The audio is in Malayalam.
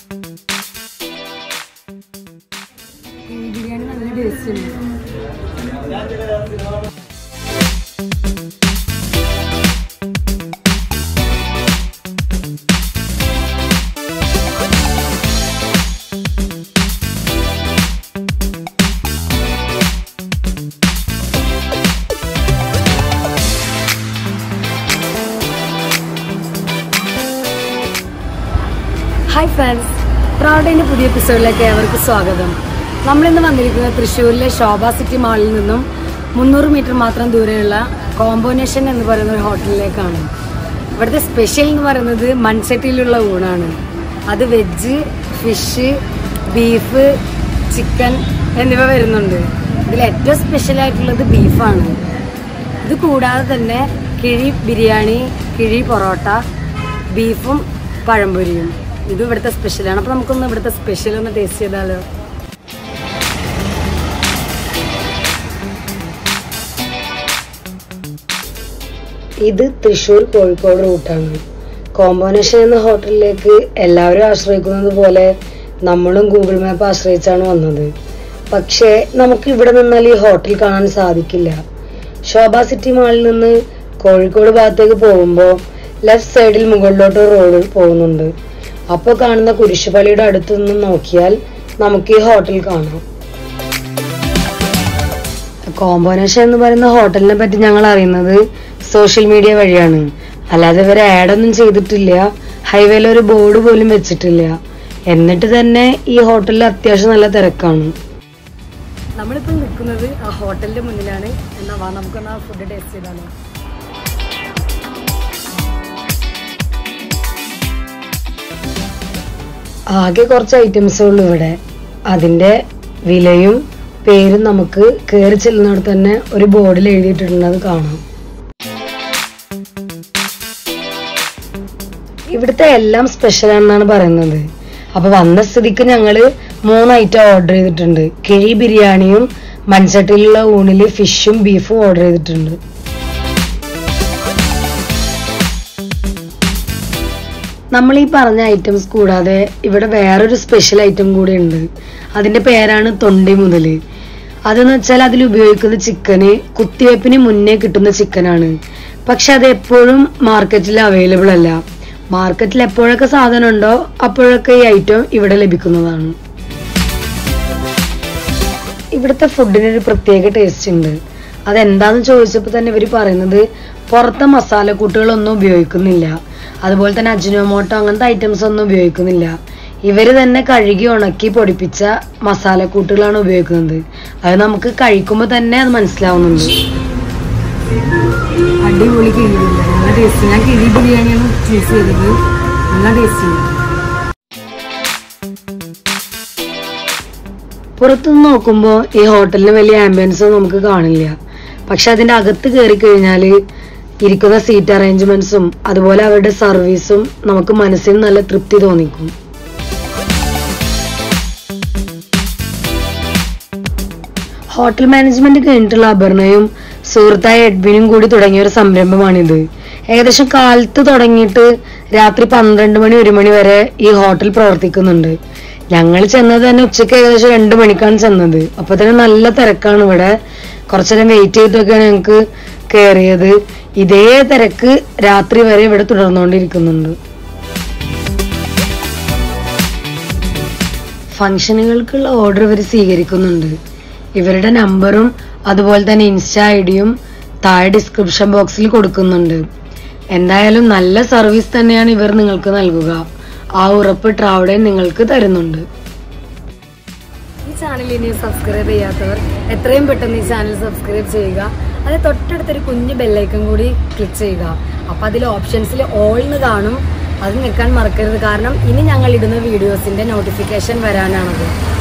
ബിരിയാണി നല്ല ടേസ്റ്റ് ഉണ്ട് ഹായ് ഫ്രണ്ട്സ് പ്രൗഡിന്റെ പുതിയ എപ്പിസോഡിലേക്ക് ഏവർക്ക് സ്വാഗതം നമ്മളിന്ന് വന്നിരിക്കുന്നത് തൃശ്ശൂരിലെ ശോഭ സിറ്റി മാളിൽ നിന്നും മുന്നൂറ് മീറ്റർ മാത്രം ദൂരെയുള്ള കോമ്പോനേഷൻ എന്ന് പറയുന്ന ഒരു ഹോട്ടലിലേക്കാണ് ഇവിടുത്തെ സ്പെഷ്യൽ എന്ന് പറയുന്നത് മൺചട്ടിയിലുള്ള ഊണാണ് അത് വെജ് ഫിഷ് ബീഫ് ചിക്കൻ എന്നിവ വരുന്നുണ്ട് ഇതിൽ ഏറ്റവും സ്പെഷ്യൽ ആയിട്ടുള്ളത് ബീഫാണ് ഇത് കൂടാതെ തന്നെ കിഴി ബിരിയാണി കിഴി പൊറോട്ട ബീഫും പഴംപൊരിയും ഇത് ഇവിടുത്തെ സ്പെഷ്യലാണ് അപ്പൊ നമുക്കൊന്ന് ഇവിടുത്തെ സ്പെഷ്യൽ ഒന്ന് ടേസ്റ്റ് ചെയ്താലോ ഇത് തൃശ്ശൂർ കോഴിക്കോട് റൂട്ടാണ് കോമ്പോനേഷൻ എന്ന ഹോട്ടലിലേക്ക് എല്ലാവരും ആശ്രയിക്കുന്നത് പോലെ നമ്മളും ഗൂഗിൾ മാപ്പ് ആശ്രയിച്ചാണ് വന്നത് പക്ഷേ നമുക്ക് ഇവിടെ നിന്നാൽ ഈ ഹോട്ടൽ കാണാൻ സാധിക്കില്ല ശോഭ സിറ്റി മാളിൽ നിന്ന് കോഴിക്കോട് ഭാഗത്തേക്ക് പോകുമ്പോൾ ലെഫ്റ്റ് സൈഡിൽ മുകളിലോട്ട് റോഡ് പോകുന്നുണ്ട് അപ്പോൾ കാണുന്ന കുരിശുപള്ളിയുടെ അടുത്ത് നിന്ന് നോക്കിയാൽ നമുക്ക് ഈ ഹോട്ടൽ കാണാം കോമ്പോനേഷൻ എന്ന് പറയുന്ന ഹോട്ടലിനെ പറ്റി ഞങ്ങൾ അറിയുന്നത് സോഷ്യൽ മീഡിയ വഴിയാണ് അല്ലാതെ ഇവർ ആഡൊന്നും ചെയ്തിട്ടില്ല ഹൈവേയിൽ ഒരു ബോർഡ് പോലും വെച്ചിട്ടില്ല എന്നിട്ട് തന്നെ ഈ ഹോട്ടലിൽ അത്യാവശ്യം നല്ല തിരക്കാണ് നമ്മളിപ്പോൾ നിൽക്കുന്നത് ആ ഹോട്ടലിന്റെ മുന്നിലാണ് എന്നാ വാ നമുക്കൊന്ന് ആ ഫുഡ് ടേസ്റ്റ് ചെയ്താലോ ആകെ കുറച്ച് ഐറ്റംസേ ഉള്ളൂ ഇവിടെ അതിന്റെ വിലയും പേരും നമുക്ക് കയറി ചെല്ലുന്നിടത്ത് തന്നെ ഒരു ബോർഡിൽ എഴുതിയിട്ടുണ്ട് അത് കാണാം ഇവിടുത്തെ എല്ലാം സ്പെഷ്യൽ ആണെന്നാണ് പറയുന്നത് അപ്പൊ വന്ന സ്ഥിതിക്ക് ഞങ്ങള് മൂന്ന് ഐറ്റം ഓർഡർ ചെയ്തിട്ടുണ്ട് കിഴി ബിരിയാണിയും മൺചട്ടിയിലുള്ള ഊണില് ഫിഷും ബീഫും ഓർഡർ ചെയ്തിട്ടുണ്ട് നമ്മൾ ഈ പറഞ്ഞ ഐറ്റംസ് കൂടാതെ ഇവിടെ വേറൊരു സ്പെഷ്യൽ ഐറ്റം കൂടി ഉണ്ട് അതിന്റെ പേരാണ് തൊണ്ടി മുതല് അതെന്ന് വെച്ചാൽ അതിൽ ഉപയോഗിക്കുന്ന ചിക്കന് കുത്തിവെപ്പിന് മുന്നേ കിട്ടുന്ന ചിക്കനാണ് പക്ഷെ അത് എപ്പോഴും മാർക്കറ്റിൽ അവൈലബിൾ അല്ല മാർക്കറ്റിൽ എപ്പോഴൊക്കെ സാധനം ഉണ്ടോ അപ്പോഴൊക്കെ ഈ ഐറ്റം ഇവിടെ ലഭിക്കുന്നതാണ് ഇവിടുത്തെ ഫുഡിന് ഒരു പ്രത്യേക ടേസ്റ്റ് ഉണ്ട് അതെന്താന്ന് ചോദിച്ചപ്പോൾ തന്നെ ഇവർ പറയുന്നത് പുറത്തെ മസാലക്കൂട്ടുകളൊന്നും ഉപയോഗിക്കുന്നില്ല അതുപോലെ തന്നെ അജിനോമോട്ടോ അങ്ങനത്തെ ഐറ്റംസ് ഒന്നും ഉപയോഗിക്കുന്നില്ല ഇവര് തന്നെ കഴുകി ഉണക്കി പൊടിപ്പിച്ച മസാലക്കൂട്ടുകളാണ് ഉപയോഗിക്കുന്നത് അത് നമുക്ക് കഴിക്കുമ്പോൾ തന്നെ അത് മനസ്സിലാവുന്നുണ്ട് അടിപൊളി കിഴിയില്ല നല്ല ടേസ്റ്റ് ഞാൻ കിഴി ബിരിയാണിയാണ് ചൂസ് ചെയ്തത് നല്ല ടേസ്റ്റ് പുറത്തുനിന്ന് നോക്കുമ്പോൾ ഈ ഹോട്ടലിന് വലിയ ആംബിയൻസ് നമുക്ക് കാണില്ല പക്ഷെ അതിന്റെ അകത്ത് കയറി കഴിഞ്ഞാൽ ഇരിക്കുന്ന സീറ്റ് അറേഞ്ച്മെന്റ്സും അതുപോലെ അവരുടെ സർവീസും നമുക്ക് മനസ്സിന് നല്ല തൃപ്തി തോന്നിക്കും ഹോട്ടൽ മാനേജ്മെന്റ് കഴിഞ്ഞിട്ടുള്ള അപർണയും സുഹൃത്തായ എഡ്വിനും കൂടി തുടങ്ങിയ ഒരു സംരംഭമാണിത് ഏകദേശം കാലത്ത് തുടങ്ങിയിട്ട് രാത്രി പന്ത്രണ്ട് മണി ഒരു മണി വരെ ഈ ഹോട്ടൽ പ്രവർത്തിക്കുന്നുണ്ട് ഞങ്ങൾ ചെന്നത് തന്നെ ഉച്ചയ്ക്ക് ഏകദേശം രണ്ട് മണിക്കാണ് ചെന്നത് അപ്പൊ തന്നെ നല്ല തിരക്കാണ് ഇവിടെ കുറച്ചേരം വെയിറ്റ് ചെയ്തിട്ടൊക്കെയാണ് ഞങ്ങൾക്ക് കയറിയത് ഇതേ തിരക്ക് രാത്രി വരെ ഇവിടെ തുടർന്നുകൊണ്ടിരിക്കുന്നുണ്ട് ഫംഗ്ഷനുകൾക്കുള്ള ഓർഡർ ഇവർ സ്വീകരിക്കുന്നുണ്ട് ഇവരുടെ നമ്പറും അതുപോലെ തന്നെ ഇൻസ്റ്റാ ഐ ഡിയും താഴെ ഡിസ്ക്രിപ്ഷൻ ബോക്സിൽ കൊടുക്കുന്നുണ്ട് എന്തായാലും നല്ല സർവീസ് തന്നെയാണ് ഇവർ നിങ്ങൾക്ക് നൽകുക ആ ഉറപ്പ് ട്രാവഡേ നിങ്ങൾക്ക് തരുന്നുണ്ട് ഈ ചാനൽ ഇനി സബ്സ്ക്രൈബ് ചെയ്യാത്തവർ എത്രയും പെട്ടെന്ന് ഈ ചാനൽ സബ്സ്ക്രൈബ് ചെയ്യുക അത് തൊട്ടടുത്തൊരു കുഞ്ഞു ബെല്ലൈക്കൺ കൂടി ക്ലിക്ക് ചെയ്യുക അപ്പൊ അതിൽ ഓപ്ഷൻസിൽ ഓൾന്ന് കാണും അത് നിൽക്കാൻ മറക്കരുത് കാരണം ഇനി ഞങ്ങൾ ഇടുന്ന വീഡിയോസിന്റെ നോട്ടിഫിക്കേഷൻ വരാനാണത്